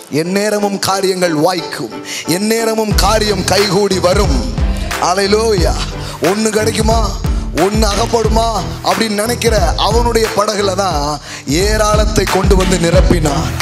எந்நேரமும் காரியங்கள் வாய்க்கும் எந்நேரமும் காரியம் கைகூடி வரும் அலையிலோயா ஒன்று கிடைக்குமா ஒன்று அகப்படுமா அப்படின்னு நினைக்கிற அவனுடைய படகுல தான் ஏராளத்தை கொண்டு வந்து நிரப்பினான்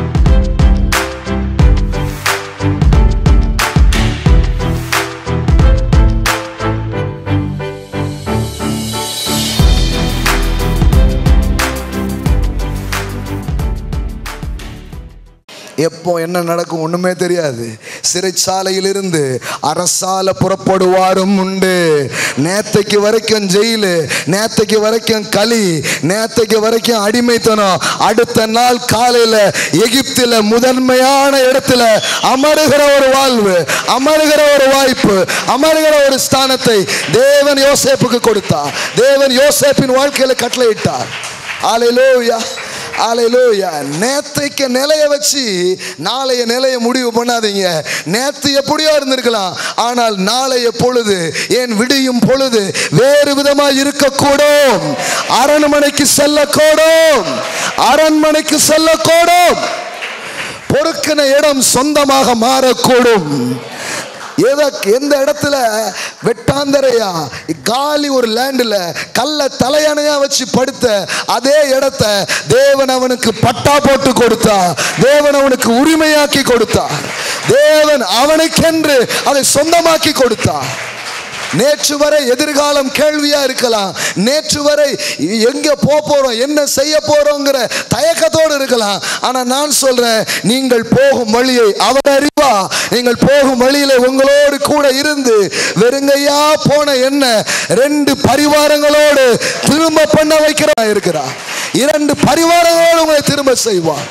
எப்போ என்ன நடக்கும் ஒண்ணுமே தெரியாது சிறைச்சாலையிலிருந்து அரசால புறப்படுவாரும் உண்டு நேத்தைக்கு வரைக்கும் ஜெயிலு நேத்தைக்கு வரைக்கும் களி நேத்தைக்கு வரைக்கும் அடிமைத்தனம் அடுத்த நாள் காலையில எகிப்தில முதன்மையான இடத்துல அமருகிற ஒரு வாழ்வு அமருகிற ஒரு வாய்ப்பு அமருகிற ஒரு ஸ்தானத்தை தேவன் யோசேப்புக்கு கொடுத்தார் தேவன் யோசேப்பின் வாழ்க்கையில கட்டளையிட்டார் ஆலையிலோயா ஆலையிலோயா நேத்தைக்கு நிலைய வச்சு நாளைய நிலைய முடிவு பண்ணாதீங்க நேத்து எப்படியோ இருந்திருக்கலாம் ஆனால் நாளைய பொழுது ஏன் விடியும் பொழுது வேறு விதமாக இருக்கக்கூடும் அரண்மனைக்கு செல்லக்கூடும் அரண்மனைக்கு செல்லக்கூடும் பொறுக்கின இடம் சொந்தமாக மாறக்கூடும் எத எந்த இடத்துல வெட்டாந்தரையா காலி ஒரு லேண்டில் கல்ல தலையணையா வச்சு படுத்த அதே இடத்த தேவன் அவனுக்கு பட்டா போட்டு கொடுத்தா தேவன் அவனுக்கு உரிமையாக்கி கொடுத்தார் தேவன் அவனுக்கென்று அதை சொந்தமாக்கி கொடுத்தார் நேற்று வரை எதிர்காலம் கேள்வியா இருக்கலாம் நேற்று வரை எங்க போக போறோம் என்ன செய்ய போறோங்கிற தயக்கத்தோடு இருக்கலாம் ஆனா நான் சொல்றேன் நீங்கள் போகும் வழியை அவர் அறிவா நீங்கள் போகும் வழியில உங்களோடு கூட இருந்து வெறுங்கையா போன என்ன ரெண்டு பரிவாரங்களோடு திரும்ப பண்ண வைக்கிறா இருக்கிறார் இரண்டு பரிவாரங்களோடு உங்களை திரும்ப செய்வார்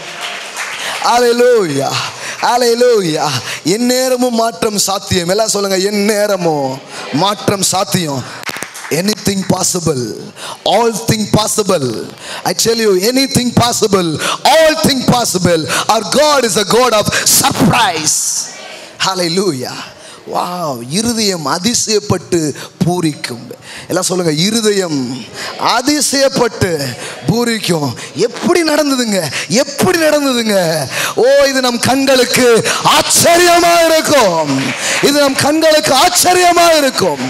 அலையிலூயா அலையிலூயா எந்நேரமும் மாற்றம் சாத்தியம் எல்லாம் சொல்லுங்க எந்நேரமும் மாற்றம் சாத்தியம் anything possible all thing possible i tell you anything possible all thing possible our god is a god of surprise hallelujah wow இருதயம் அதிசயப்பட்டு பூரிக்கும் எல்லாம் சொல்லுங்க இருதயம் அதிசயப்பட்டு பூரிக்கும் எப்படி நடந்ததுங்க எப்படி நடந்ததுங்க ஓ இது நம் கண்களுக்கு ஆச்சரியமா இருக்கும் இது நம் கண்களுக்கு ஆச்சரியமா இருக்கும்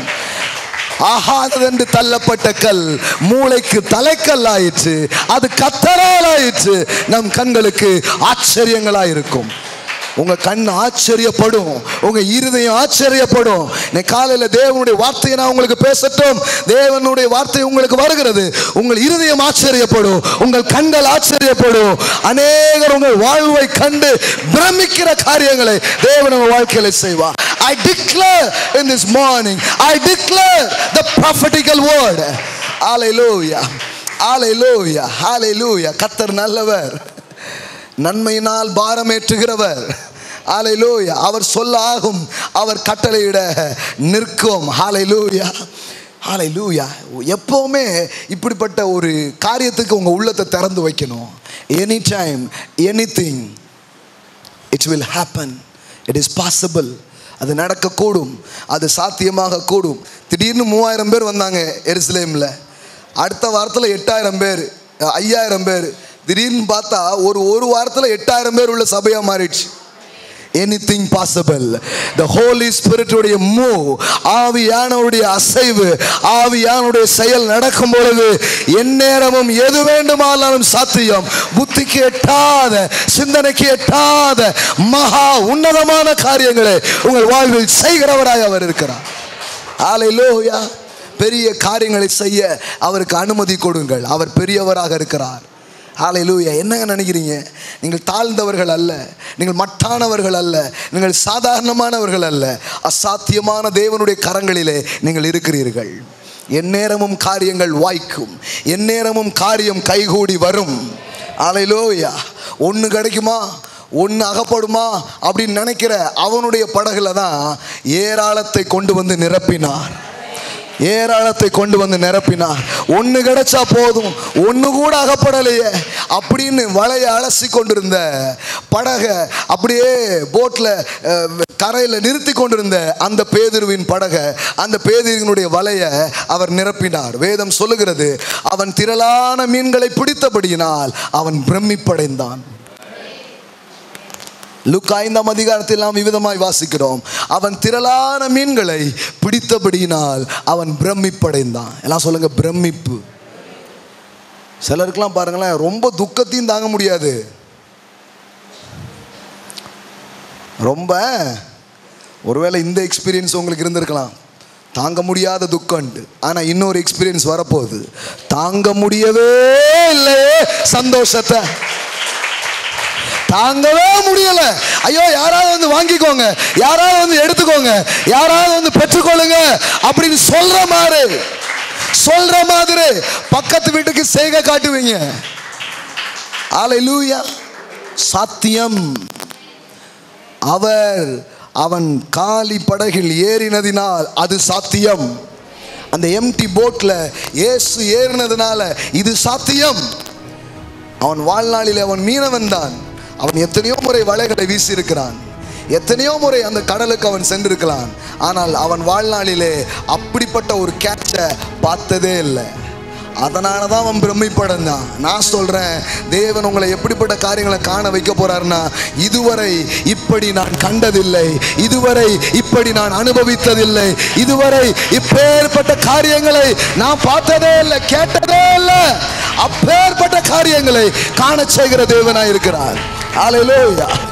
ஆகாததென்று தள்ளப்பட்ட கல் மூளைக்கு தலைக்கல் ஆயிற்று அது கத்தரால் ஆயிற்று நம் கண்களுக்கு ஆச்சரியங்களாயிருக்கும் உங்க கண் ஆச்சரியப்படும் உங்க இருதயம் ஆச்சரியப்படும் இன்னைக்கு காலையில தேவனுடைய வார்த்தையை நான் உங்களுக்கு பேசட்டும் தேவனுடைய வார்த்தை உங்களுக்கு வருகிறது உங்கள் இருதயம் ஆச்சரியப்படும் உங்கள் கண்கள் ஆச்சரியப்படும் அநேகர் உங்கள் வாழ்வை கண்டு பிரமிக்கிற காரியங்களை தேவன் உங்கள் வாழ்க்கையில செய்வார் I declare in this morning, I declare the prophetical word. Hallelujah. Hallelujah. Hallelujah. கத்தர் நல்லவர் நன்மையினால் பாரமேற்றுகிறவர் ஹalleluya அவர் சொல்ல ஆகும் அவர் கட்டளையிட நிற்கும் ஹalleluya ஹalleluya எப்பவுமே இப்படிப்பட்ட ஒரு காரியத்துக்கு உங்க உள்ளத்தை திறந்து வைக்கணும் any time anything it will happen it is possible அது நடக்கக்கூடும் அது சாத்தியமாக கூடும் திடீர்னு மூவாயிரம் பேர் வந்தாங்க எருசலேமில் அடுத்த வாரத்தில் எட்டாயிரம் பேர் ஐயாயிரம் பேர் திடீர்னு பார்த்தா ஒரு ஒரு வாரத்தில் எட்டாயிரம் பேர் உள்ள சபையாக மாறிடுச்சு எனிதிங் பாசிபிள் த ஹோலி ஸ்பிரிட்டுடைய மூவ் ஆவியானவருடைய அசைவு ஆவியானுடைய செயல் நடக்கும் பொழுது எந்நேரமும் எது வேண்டுமானாலும் சாத்தியம் புத்திக்கு எட்டாத சிந்தனைக்கு எட்டாத மகா உன்னதமான காரியங்களை உங்கள் வாழ்வில் செய்கிறவராய் அவர் இருக்கிறார் ஆலையிலோயா பெரிய காரியங்களை செய்ய அவருக்கு அனுமதி கொடுங்கள் அவர் பெரியவராக இருக்கிறார் ஹalleluya என்னங்க நினைக்கிறீங்க நீங்கள் தாழ்ந்தவர்கள் அல்ல நீங்கள் மட்டானவர்கள் அல்ல நீங்கள் சாதாரணமானவர்கள் அல்ல அசாத்தியமான தேவனுடைய கரங்களிலே நீங்கள் இருக்கிறீர்கள் எந்நேரமும் காரியங்கள் வாய்க்கும் எந்நேரமும் காரியம் கைகூடி வரும் ஹalleluya ஒன்று கிடைக்குமா ஒன்று அகப்படுமா அப்படின்னு நினைக்கிற அவனுடைய படகுல தான் ஏராளத்தை கொண்டு வந்து நிரப்பினார் ஏராளத்தை கொண்டு வந்து நிரப்பினார் ஒன்று கிடைச்சா போதும் ஒன்று கூட அகப்படலையே அப்படின்னு வலையை அலசி கொண்டிருந்த படகை அப்படியே போட்டில் கரையில் நிறுத்தி கொண்டிருந்த அந்த பேதுருவின் படகை அந்த பேதுருவினுடைய வலையை அவர் நிரப்பினார் வேதம் சொல்லுகிறது அவன் திரளான மீன்களை பிடித்தபடியினால் அவன் பிரமிப்படைந்தான் லுக் ஐந்தாம் அதிகாரத்தில் நாம் விவிதமாய் வாசிக்கிறோம் அவன் திரளான மீன்களை பிடித்தபடியினால் அவன் பிரமிப்படைந்தான் எல்லாம் சொல்லுங்க பிரமிப்பு சிலருக்கெல்லாம் பாருங்களேன் ரொம்ப துக்கத்தையும் தாங்க முடியாது ரொம்ப ஒருவேளை இந்த எக்ஸ்பீரியன்ஸ் உங்களுக்கு இருந்திருக்கலாம் தாங்க முடியாத துக்கம்ட்டு ஆனால் இன்னொரு எக்ஸ்பீரியன்ஸ் வரப்போகுது தாங்க முடியவே இல்லையே சந்தோஷத்தை தாங்கவே முடியல ஐயோ யாராவது வந்து வாங்கிக்கோங்க யாராவது வந்து எடுத்துக்கோங்க யாராவது வந்து பெற்றுக்கொள்ளுங்க அப்படின்னு சொல்ற மாதிரி சொல்ற மாதிரி பக்கத்து வீட்டுக்கு செய்க காட்டுவீங்க ஆலையிலூயா சாத்தியம் அவர் அவன் காலி படகில் ஏறினதினால் அது சாத்தியம் அந்த எம்டி போட்ல இயேசு ஏறினதுனால இது சாத்தியம் அவன் வாழ்நாளில் அவன் மீனவன் தான் அவன் எத்தனையோ முறை வலைகளை வீசியிருக்கிறான் எத்தனையோ முறை அந்த கடலுக்கு அவன் சென்றிருக்கலாம் ஆனால் அவன் வாழ்நாளிலே அப்படிப்பட்ட ஒரு கேட்சை பார்த்ததே இல்லை அதனால தான் அவன் பிரமிப்படைந்தான் நான் சொல்கிறேன் தேவன் உங்களை எப்படிப்பட்ட காரியங்களை காண வைக்க போறாருன்னா இதுவரை இப்படி நான் கண்டதில்லை இதுவரை இப்படி நான் அனுபவித்ததில்லை இதுவரை இப்பேற்பட்ட காரியங்களை நான் பார்த்ததே இல்லை கேட்டதே இல்லை அப்பேற்பட்ட காரியங்களை காண செய்கிற தேவனாய் இருக்கிறார் Hallelujah